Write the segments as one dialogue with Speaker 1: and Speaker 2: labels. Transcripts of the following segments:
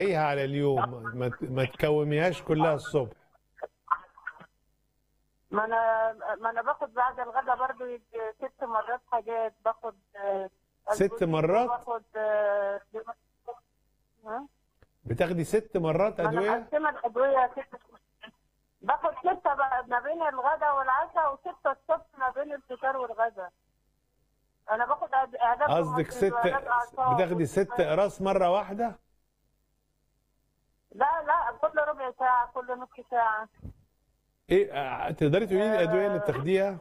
Speaker 1: ايه على اليوم ما ما تكوميهاش كلها الصبح
Speaker 2: ما انا ما انا باخد بعد الغداء برضو يجي ست مرات حاجات باخد آه،
Speaker 1: ست
Speaker 2: أسبوعين
Speaker 1: مرات؟
Speaker 2: باخد آه، ها؟
Speaker 1: بتاخدي ست مرات
Speaker 2: ما انا
Speaker 1: ادويه
Speaker 2: مقسمه الادويه ست باخد ستة بقى ما بين الغداء والعشاء وستة الصبح ما بين الفطار والغداء انا باخد أد- علاج
Speaker 1: قصدك
Speaker 2: روماتيزم
Speaker 1: ست
Speaker 2: وعلاج أعصاب
Speaker 1: بتاخدي ست اقراص مره واحده
Speaker 2: لا لا كل ربع ساعة كل نص ساعة
Speaker 1: ايه آه، تقدري تقولي لي الادويه اللي بتاخديها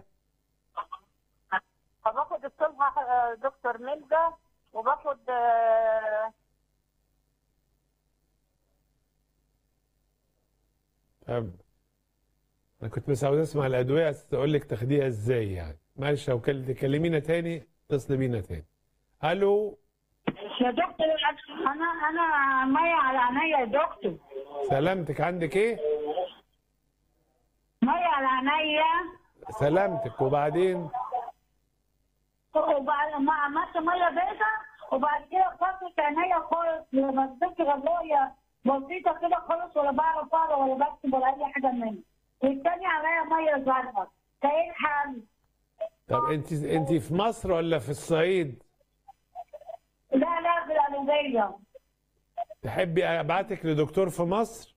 Speaker 2: فباخد الصبح آه، دكتور ملجا وباخد آه،
Speaker 1: طب انا كنت بس عاوز اسمع الادويه عايز اقول لك تاخديها ازاي يعني معلش لو كل- تكلمينا تاني اتصلي بينا تاني الو
Speaker 3: يا دكتور انا انا ميه على عينيا يا دكتور
Speaker 1: سلامتك عندك ايه
Speaker 3: ميه على عينيا
Speaker 1: سلامتك وبعدين
Speaker 3: وبعد ما عملت ميه بيضاء وبعد كده خفت عينيا خالص ما بصيتش غلايه بسيطه كده خالص ولا بعرف اقرا ولا بكتب ولا اي حاجه منها والتاني عليا ميه زرقاء فايه الحل؟
Speaker 1: طب انت انت في مصر ولا في الصعيد
Speaker 3: لا لا في القلبيه
Speaker 1: تحبي ابعتك لدكتور في مصر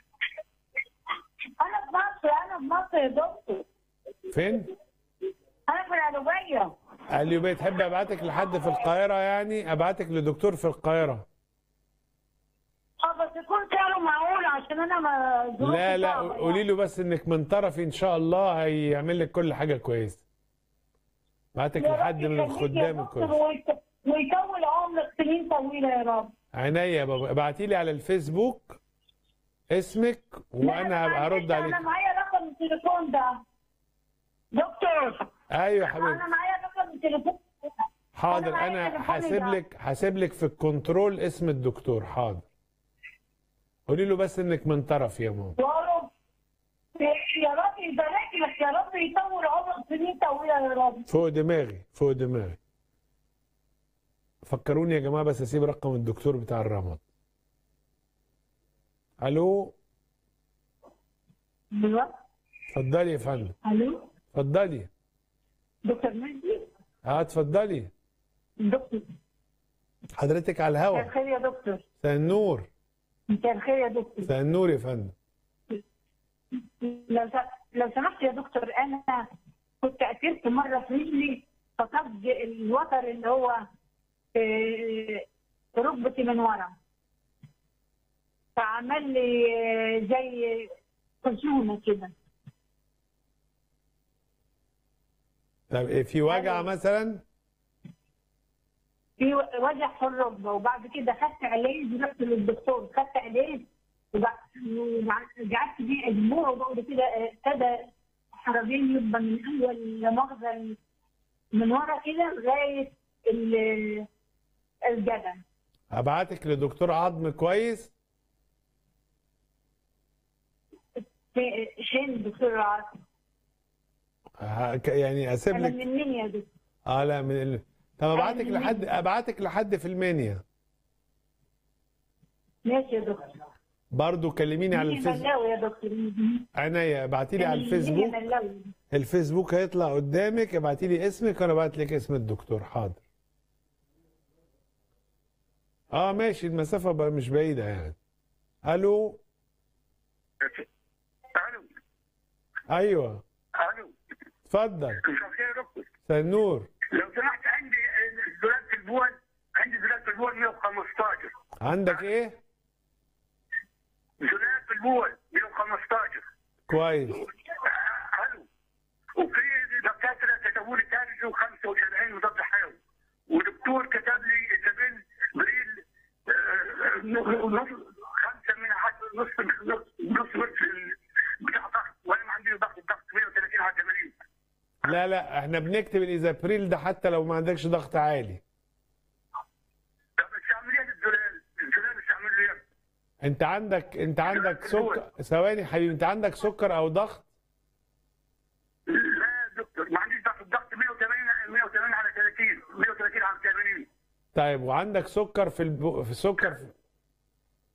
Speaker 3: انا في مصر انا في مصر يا دكتور
Speaker 1: فين
Speaker 3: انا في القلبيه
Speaker 1: قال لي يبقى تحبي ابعتك لحد في القاهره يعني ابعتك لدكتور في القاهره
Speaker 3: اه بس يكون سعره معقول عشان انا ما ظروفي
Speaker 1: لا لا
Speaker 3: صعبة
Speaker 1: قولي له بس انك من طرفي ان شاء الله هيعمل لك كل حاجه كويسه بعتك
Speaker 3: يا رب
Speaker 1: لحد من
Speaker 3: يخليك يا
Speaker 1: الخدام
Speaker 3: دكتور
Speaker 1: الكويس
Speaker 3: ويت- ويطول عمرك سنين طويله يا رب
Speaker 1: عينيا يا بابا ابعتي لي على الفيسبوك اسمك
Speaker 3: لا،
Speaker 1: وانا هبقى
Speaker 3: معلش،
Speaker 1: هرد عليك
Speaker 3: انا معايا رقم التليفون ده دكتور
Speaker 1: ايوه يا
Speaker 3: انا
Speaker 1: حبيبتي
Speaker 3: معايا رقم التليفون
Speaker 1: حاضر
Speaker 3: أنا معايا
Speaker 1: انا
Speaker 3: تليفوني
Speaker 1: حاسب
Speaker 3: ده.
Speaker 1: لك حاسب لك في الكنترول اسم الدكتور حاضر قولي له بس انك من طرفي يا ماما
Speaker 3: يا رب يا رب يبارك لك يا رب يطول عمرك سنين طويله يا رب
Speaker 1: فوق دماغي فوق دماغي فكروني يا جماعه بس اسيب رقم الدكتور بتاع الرمد الو
Speaker 3: ايوه
Speaker 1: اتفضلي يا فندم
Speaker 3: الو
Speaker 1: اتفضلي
Speaker 3: دكتور مجدي
Speaker 1: اه اتفضلي
Speaker 3: دكتور
Speaker 1: حضرتك على
Speaker 3: مساء
Speaker 1: الهوا
Speaker 3: الخير يا دكتور
Speaker 1: مساء النور
Speaker 3: مساء الخير يا دكتور
Speaker 1: مساء النور يا فندم
Speaker 3: لو س- لو سمحت يا دكتور انا كنت اكلت مره في رجلي فقد الوتر اللي هو في في ركبتي من ورا فعمل لي زي خشونه كده
Speaker 1: طب إيه في وجع مثلا
Speaker 3: في و- وجع في الركبه وبعد كده خدت علاج رحت للدكتور خدت علاج وبع- وقعدت بيه اسبوع وبعد كده ابتدى حرجين يبقى من اول مؤاخذه من ورا كده لغايه ال- الجبل
Speaker 1: ابعتك لدكتور عظم كويس
Speaker 3: في شين الدكتور عاصم
Speaker 1: ه- ك- يعني اسيب
Speaker 3: انا
Speaker 1: لك
Speaker 3: من مين يا دكتور؟
Speaker 1: اه لا من ال... طب ابعتك
Speaker 3: من
Speaker 1: لحد
Speaker 3: مين؟
Speaker 1: ابعتك لحد في المنيا
Speaker 3: ماشي يا دكتور
Speaker 1: برضو كلميني على
Speaker 3: مين
Speaker 1: الفيسبوك
Speaker 3: ملاوي يا دكتور
Speaker 1: عينيا ابعتي لي على
Speaker 3: مين
Speaker 1: الفيسبوك
Speaker 3: ملاوي
Speaker 1: الفيسبوك هيطلع قدامك ابعتي لي اسمك وانا ابعت لك اسم الدكتور حاضر اه ماشي المسافة بقى مش بعيدة يعني الو
Speaker 4: الو
Speaker 1: ايوه
Speaker 4: الو
Speaker 1: اتفضل
Speaker 4: مساء الخير يا دكتور
Speaker 1: مساء النور
Speaker 4: لو سمحت عندي دولاب في البول عندي دولاب في البول 115
Speaker 1: عندك ايه
Speaker 4: دولاب في البول 115
Speaker 1: كويس
Speaker 4: آه، الو وفي دكاتره كتبوا لي كارجو 75 مضاد حيوي ودكتور كتب لي سبيل بريل آه، نص خمسه من حد نص نص نص نص بتاع ضغط وانا ما عندي ضغط الضغط 130 على 80
Speaker 1: لا لا احنا بنكتب الايزابريل ده حتى لو ما عندكش ضغط عالي
Speaker 4: طب استعمل ايه الدولاب؟ الدولاب استعمل له ايه؟
Speaker 1: انت عندك انت عندك سكر ثواني حبيبي انت عندك سكر او ضغط
Speaker 4: لا يا دكتور ما عنديش ضغط الضغط 180 180 على 30 130 على 80
Speaker 1: طيب وعندك سكر في الب... في سكر في...